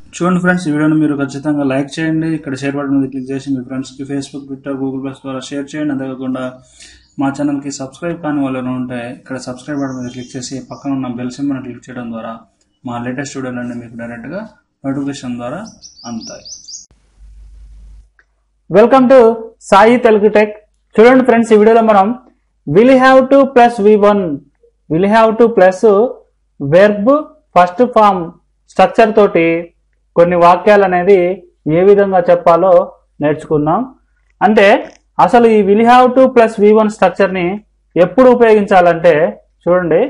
చూడండి ఫ్రెండ్స్ ఈ వీడియోని మీరు ఖచ్చితంగా లైక్ చేయండి ఇక్కడ షేర్ బటన్ మీద క్లిక్ చేసి మీ ఫ్రెండ్స్కి ఫేస్బుక్ ట్విట్టర్ గూగుల్ ప్లస్ ద్వారా షేర్ చేయండి అంతేకాకుండా మా ఛానల్కి సబ్స్క్రైబ్ కాని వాళ్ళు ఎవరైనా ఉంటే ఇక్కడ సబ్స్క్రైబ్ బటన్ మీద క్లిక్ చేసి పక్కన ఉన్న బెల్ సింబల్ క్లిక్ చేయడం ద్వారా మా లేటెస్ట్ వీడియోలన్నీ మీకు డైరెక్ట్గా నోటిఫికేషన్ ద్వారా అందుతాయి welcome to Sai Telugu tech చూడండి ఫ్రెండ్స్ ఈ వీడియోలో మనం will have to plus V one will have to plus verb first form structure తోటి కొన్ని వాక్యాలు అనేది ఏ విధంగా చెప్పాలో నేర్చుకుందాం అంటే అసలు ఈ will have to plus V one స్ట్రక్చర్ని ఎప్పుడు ఉపయోగించాలంటే చూడండి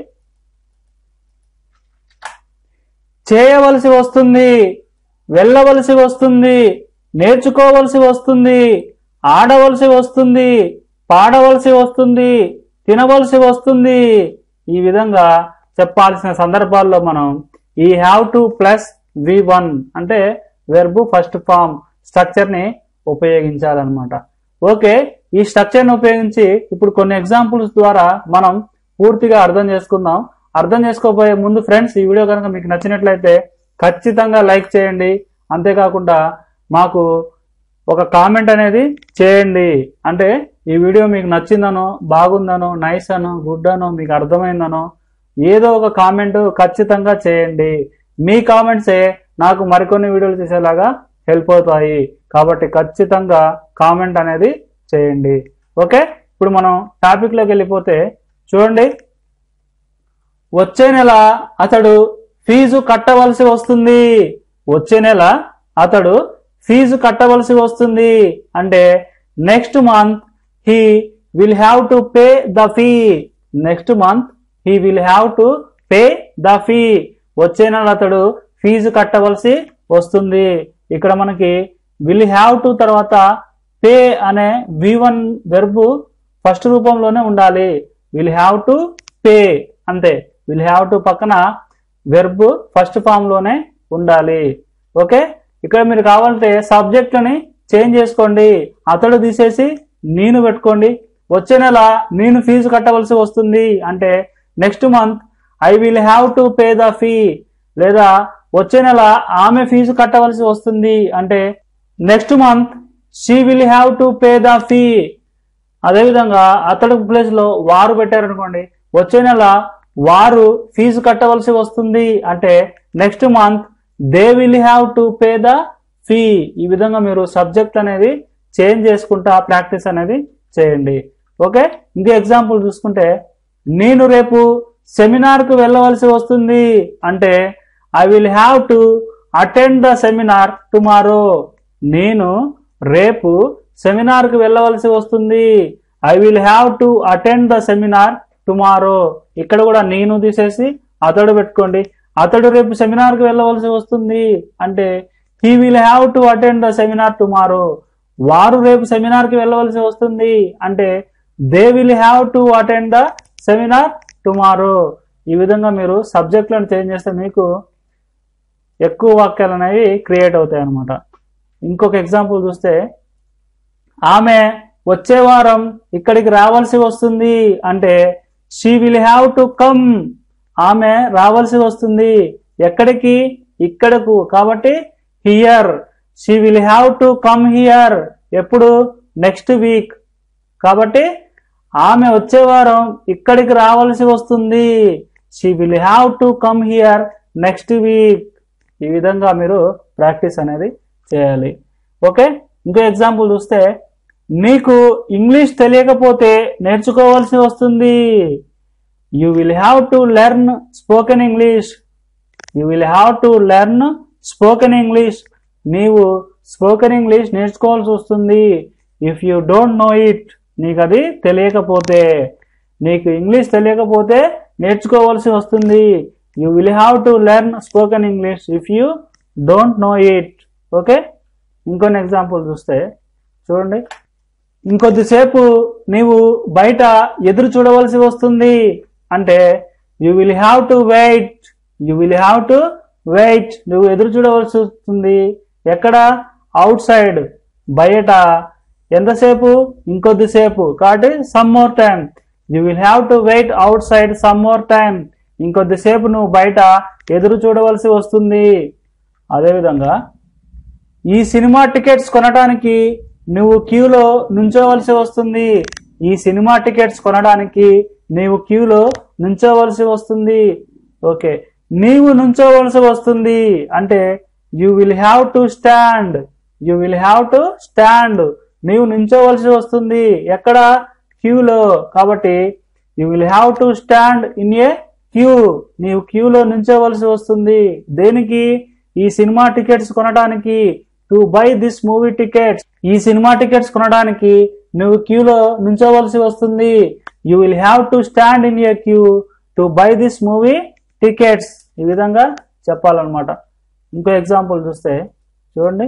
చేయవలసి వస్తుంది వెళ్ళవలసి వస్తుంది నేర్చుకోవలసి వస్తుంది ఆడవలసి వస్తుంది పాడవలసి వస్తుంది తినవలసి వస్తుంది ఈ విధంగా చెప్పాల్సిన సందర్భాల్లో మనం ఈ have to plus V one అంటే వెర్బ్ ఫస్ట్ ఫామ్ స్ట్రక్చర్ని ఉపయోగించాలన్నమాట ఓకే ఈ స్ట్రక్చర్ని ఉపయోగించి ఇప్పుడు కొన్ని ఎగ్జాంపుల్స్ ద్వారా మనం పూర్తిగా అర్థం చేసుకుందాం అర్థం చేసుకోబోయే ముందు ఫ్రెండ్స్ ఈ వీడియో కనుక మీకు నచ్చినట్లయితే ఖచ్చితంగా లైక్ చేయండి అంతేకాకుండా మాకు ఒక కామెంట్ అనేది చేయండి అంటే ఈ వీడియో మీకు నచ్చిందనో బాగుందనో నైస్ అనో గుడ్ అనో మీకు అర్థమైందనో ఏదో ఒక కామెంట్ ఖచ్చితంగా చేయండి మీ కామెంట్సే నాకు మరికొన్ని వీడియోలు చేసేలాగా హెల్ప్ అవుతాయి కాబట్టి ఖచ్చితంగా కామెంట్ అనేది చేయండి ఓకే ఇప్పుడు మనం టాపిక్లోకి వెళ్ళిపోతే చూడండి వచ్చే నెల అతడు ఫీజు కట్టవలసి వస్తుంది వచ్చే నెల అతడు ఫీజు కట్టవలసి వస్తుంది అంటే next month he will have to pay the fee next month he will have to pay the fee వచ్చే నెల అతడు ఫీజు కట్టవలసి వస్తుంది ఇక్కడ మనకి విల్ హ్యావ్ టు తర్వాత పే అనే వి వన్ వెర్బు ఫస్ట్ రూపంలోనే ఉండాలి విల్ హ్యావ్ టు పే అంతే విల్ హ్యావ్ టు పక్కన వెర్బ్ ఫస్ట్ ఫామ్ లోనే ఉండాలి ఓకే ఇక్కడ మీరు కావాలంటే సబ్జెక్ట్లని చేంజ్ చేసుకోండి అతడు తీసేసి నేను పెట్టుకోండి వచ్చే నెల నేను ఫీజు కట్టవలసి వస్తుంది అంటే next month I will have to pay the fee లేదా వచ్చే నెల ఆమె ఫీజు కట్టవలసి వస్తుంది అంటే next month she will have to pay the fee అదేవిధంగా అతడు ప్లేస్ లో వారు పెట్టారనుకోండి వచ్చే నెల వారు ఫీజు కట్టవలసి వస్తుంది అంటే next month they will have to pay the fee ఈ విధంగా మీరు సబ్జెక్ట్ అనేది చేంజ్ చేసుకుంటా ప్రాక్టీస్ అనేది చేయండి ఓకే ఇంకో ఎగ్జాంపుల్ చూసుకుంటే నేను రేపు సెమినార్కు వెళ్ళవలసి వస్తుంది అంటే I will have to attend the seminar tomorrow నేను రేపు సెమినార్కు వెళ్ళవలసి వస్తుంది I will have to attend the seminar tomorrow ఇక్కడ కూడా నేను తీసేసి అతడు పెట్టుకోండి అతడు రేపు సెమినార్కి వెళ్ళవలసి వస్తుంది అంటే he will have to attend the seminar tomorrow వారు రేపు సెమినార్కి వెళ్ళవలసి వస్తుంది అంటే they will have to attend the seminar tomorrow ఈ విధంగా మీరు సబ్జెక్టులను చేంజ్ చేస్తే మీకు ఎక్కువ వాక్యాలు అనేవి క్రియేట్ అవుతాయి అన్నమాట ఇంకొక ఎగ్జాంపుల్ చూస్తే ఆమె వచ్చే వారం ఇక్కడికి రావాల్సి వస్తుంది అంటే she will have to come ఆమె రావాల్సి వస్తుంది ఎక్కడికి ఇక్కడకు కాబట్టి here she will have to come here ఎప్పుడు నెక్స్ట్ వీక్ కాబట్టి ఆమె వచ్చే వారం ఇక్కడికి రావాల్సి వస్తుంది she will have to come here next week ఈ విధంగా మీరు ప్రాక్టీస్ అనేది చేయాలి ఓకే ఇంకో ఎగ్జాంపుల్ చూస్తే నీకు ఇంగ్లీష్ తెలియకపోతే నేర్చుకోవాల్సి వస్తుంది you will have to learn spoken English you will have to learn spoken English నీవు స్పోకెన్ ఇంగ్లీష్ నేర్చుకోవాల్సి వస్తుంది if you don't know it నీకు అది తెలియకపోతే నీకు ఇంగ్లీష్ తెలియకపోతే నేర్చుకోవాల్సి వస్తుంది you will have to learn spoken English if you don't know it okay ఇంకొన్ని ఎగ్జాంపుల్ చూస్తే చూడండి ఇంకొద్దిసేపు నీవు బయట ఎదురు చూడవలసి వస్తుంది అంటే you will have to wait you will have to wait నువ్వు ఎదురు చూడవలసి వస్తుంది ఎక్కడ అవుట్ సైడ్ బయట ఎంతసేపు ఇంకొద్దిసేపు కాబట్టి some more time you will have to wait outside some more time ఇంకొద్దిసేపు నువ్వు బయట ఎదురు చూడవలసి వస్తుంది అదేవిధంగా ఈ సినిమా టికెట్స్ కొనడానికి నువ్వు క్యూలో నుంచోవలసి వస్తుంది ఈ సినిమా టికెట్స్ కొనడానికి నీవు క్యూలో నుంచోవలసి వస్తుంది ఓకే నీవు నుంచోవలసి వస్తుంది అంటే you will have to stand you will have to stand నీవు నుంచోవలసి వస్తుంది ఎక్కడ క్యూలో కాబట్టి you will have to stand in a queue నీవు క్యూలో నుంచోవలసి వస్తుంది దేనికి ఈ సినిమా టికెట్స్ కొనడానికి to buy this movie tickets ఈ సినిమా టికెట్స్ కొనడానికి నువ్వు క్యూలో నుంచోవలసి వస్తుంది you will have to stand in a queue to buy this movie tickets ఈ విధంగా చెప్పాలన్నమాట ఇంకో ఎగ్జాంపుల్ చూస్తే చూడండి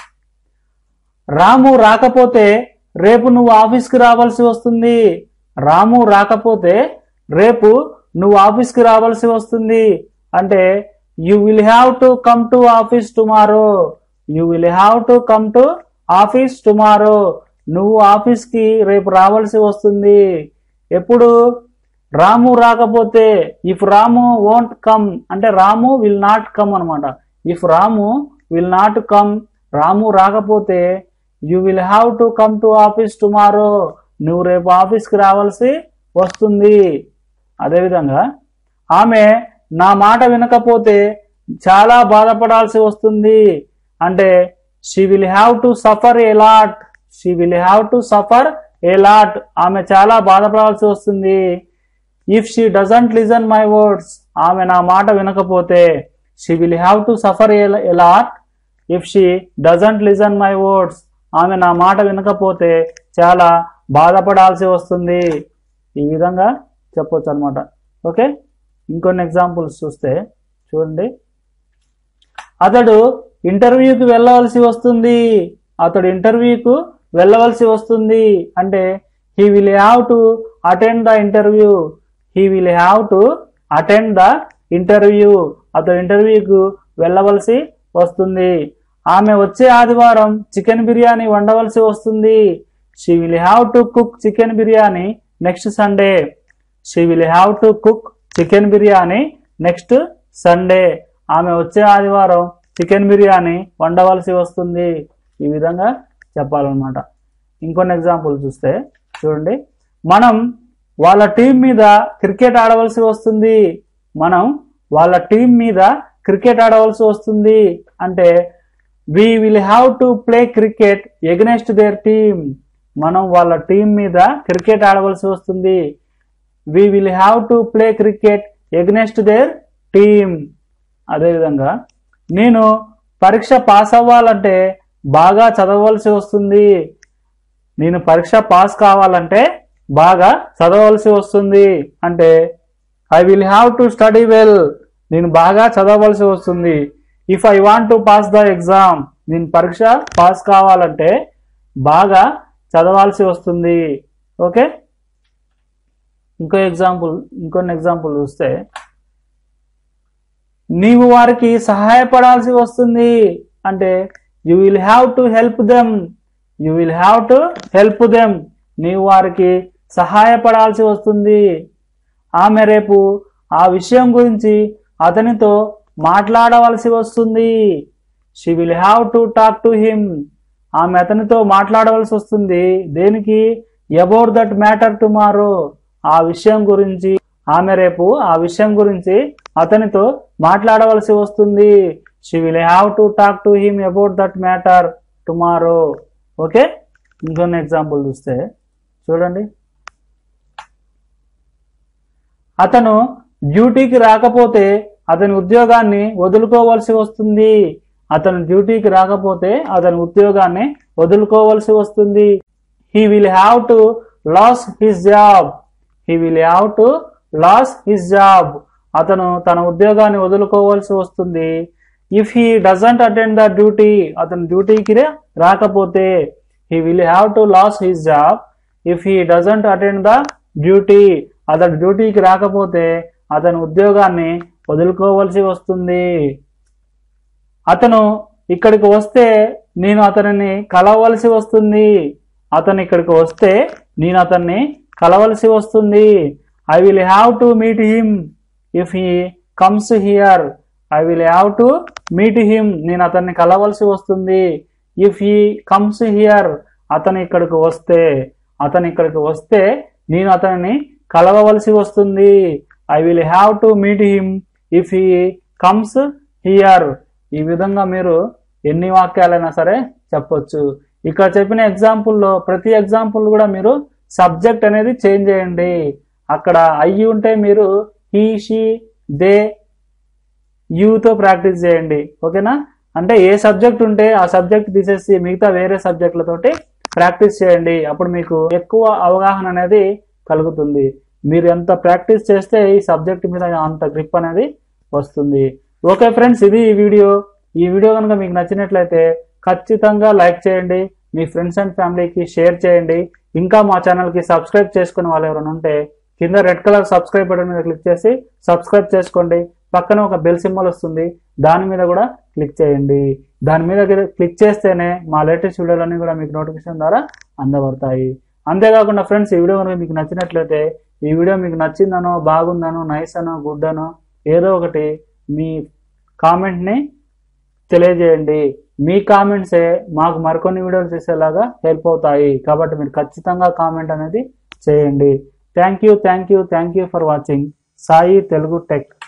రాము రాకపోతే రేపు నువ్వు ఆఫీస్కి రావాల్సి వస్తుంది రాము రాకపోతే రేపు నువ్వు ఆఫీస్కి రావాల్సి వస్తుంది అంటే you will have to come to office tomorrow you will have to come to office tomorrow నువ్వు ఆఫీస్కి రేపు రావాల్సి వస్తుంది ఎప్పుడు రాము రాకపోతే ఇఫ్ రాము వోంట్ కమ్ అంటే రాము విల్ నాట్ కమ్ అనమాట if Ramu will not come Ramu రాకపోతే you will have to come to office tomorrow నువ్వు రేపు ఆఫీస్కి రావాల్సి వస్తుంది అదేవిధంగా ఆమె నా మాట వినకపోతే చాలా బాధపడాల్సి వస్తుంది అంటే she will have to suffer a lot she will have to suffer a lot ఆమె చాలా బాధపడాల్సి వస్తుంది if she doesn't listen my words ఆమె నా మాట వినకపోతే she will have to suffer a lot if she doesn't listen my words ఆమె నా మాట వినకపోతే చాలా బాధపడాల్సి వస్తుంది ఈ విధంగా చెప్పొచ్చు అనమాట ఓకే ఇంకొన్ని ఎగ్జాంపుల్స్ చూస్తే చూడండి అతడు ఇంటర్వ్యూకి వెళ్ళవలసి వస్తుంది అతడు ఇంటర్వ్యూకు వెళ్ళవలసి వస్తుంది అంటే he will have to attend the interview he will have to attend the interview అతడు ఇంటర్వ్యూకు వెళ్ళవలసి వస్తుంది ఆమె వచ్చే ఆదివారం చికెన్ బిర్యానీ వండవలసి వస్తుంది she will have to cook chicken biryani next Sunday she will have to cook chicken biryani next Sunday ఆమె వచ్చే ఆదివారం చికెన్ బిర్యానీ వండవలసి వస్తుంది ఈ విధంగా చెప్పాలన్నమాట ఇంకొన్ని ఎగ్జాంపుల్ చూస్తే చూడండి మనం వాళ్ళ టీం మీద క్రికెట్ ఆడవలసి వస్తుంది మనం వాళ్ళ టీం మీద క్రికెట్ ఆడవలసి వస్తుంది అంటే we will have to play cricket against their team మనం వాళ్ళ టీం మీద క్రికెట్ ఆడవలసి వస్తుంది we will have to play cricket against their team అదేవిధంగా నేను పరీక్ష పాస్ అవ్వాలంటే బాగా చదవవలసి వస్తుంది నేను పరీక్ష పాస్ కావాలంటే బాగా చదవవలసి వస్తుంది అంటే I will have to study well నేను బాగా చదవవలసి వస్తుంది if I want to pass the exam నేను పరీక్ష పాస్ కావాలంటే బాగా చదవాల్సి వస్తుంది ఓకే ఇంకో ఎగ్జాంపుల్ ఇంకొన్ని ఎగ్జాంపుల్ చూస్తే నీవు వారికి సహాయపడాల్సి వస్తుంది అంటే you will have to help them you will have to help them నీవు వారికి సహాయపడాల్సి వస్తుంది ఆమె రేపు ఆ విషయం గురించి అతనితో మాట్లాడవలసి వస్తుంది she will have to talk to him ఆమె అతనితో మాట్లాడవలసి వస్తుంది దేనికి అబౌట్ దట్ మ్యాటర్ టుమారో ఆ విషయం గురించి ఆమె రేపు ఆ విషయం గురించి అతనితో మాట్లాడవలసి వస్తుంది she will have to talk to him about that matter tomorrow okay ఇంకొన్ని ఎగ్జాంపుల్ చూస్తే చూడండి అతను డ్యూటీకి రాకపోతే అతని ఉద్యోగాన్ని వదులుకోవాల్సి వస్తుంది అతను డ్యూటీకి రాకపోతే అతని ఉద్యోగాన్ని వదులుకోవాల్సి వస్తుంది he will have to lose his job he will have to lose his job అతను తన ఉద్యోగాన్ని వదులుకోవాల్సి వస్తుంది if he doesn't attend the duty అతను డ్యూటీకి రాకపోతే he will have to lose his job if he doesn't attend the duty అతను డ్యూటీకి రాకపోతే అతని ఉద్యోగాన్ని వదులుకోవాల్సి వస్తుంది అతను ఇక్కడికి వస్తే నేను అతనిని కలవలసి వస్తుంది అతను ఇక్కడికి వస్తే నేను అతన్ని కలవలసి వస్తుంది I will have to meet him if he comes here I will have to meet him నేను అతన్ని కలవలసి వస్తుంది ఇఫ్ హీ కమ్స్ హియర్ అతను ఇక్కడికి వస్తే అతను ఇక్కడికి వస్తే నేను అతనిని కలవవలసి వస్తుంది I will have to meet him if he comes here ఈ విధంగా మీరు ఎన్ని వాక్యాలైనా సరే చెప్పొచ్చు ఇక్కడ చెప్పిన ఎగ్జాంపుల్లో ప్రతి ఎగ్జాంపుల్ కూడా మీరు సబ్జెక్ట్ అనేది చేంజ్ చేయండి అక్కడ అయ్యి ఉంటే మీరు హీ షీ దే యూతో ప్రాక్టీస్ చేయండి ఓకేనా అంటే ఏ సబ్జెక్ట్ ఉంటే ఆ సబ్జెక్ట్ తీసేసి మిగతా వేరే సబ్జెక్టులతోటి ప్రాక్టీస్ చేయండి అప్పుడు మీకు ఎక్కువ అవగాహన అనేది కలుగుతుంది మీరు ఎంత ప్రాక్టీస్ చేస్తే ఈ సబ్జెక్ట్ మీద అంత గ్రిప్ అనేది వస్తుంది ఓకే ఫ్రెండ్స్ ఇది ఈ వీడియో ఈ వీడియో కనుక మీకు నచ్చినట్లయితే ఖచ్చితంగా లైక్ చేయండి మీ ఫ్రెండ్స్ అండ్ ఫ్యామిలీకి షేర్ చేయండి ఇంకా మా ఛానల్కి సబ్స్క్రైబ్ చేసుకునే వాళ్ళు ఎవరైనా ఉంటే కింద రెడ్ కలర్ సబ్స్క్రైబ్ బటన్ మీద క్లిక్ చేసి సబ్స్క్రైబ్ చేసుకోండి పక్కన ఒక బెల్ సింబల్ వస్తుంది దాని మీద కూడా క్లిక్ చేయండి దాని మీద క్లిక్ చేస్తేనే మా లేటెస్ట్ వీడియోలన్నీ కూడా మీకు నోటిఫికేషన్ ద్వారా అందబడతాయి అంతేకాకుండా ఫ్రెండ్స్ ఈ వీడియో కనుక మీకు నచ్చినట్లయితే ఈ వీడియో మీకు నచ్చిందనో బాగుందనో నైస్ అనో గుడ్ అనో ఏదో ఒకటి మీ కామెంట్ని తెలియజేయండి మీ కామెంట్సే మాకు మరికొన్ని వీడియోలు చేసేలాగా హెల్ప్ అవుతాయి కాబట్టి మీరు ఖచ్చితంగా కామెంట్ అనేది చేయండి thank you thank you thank you for watching Sai Telugu tech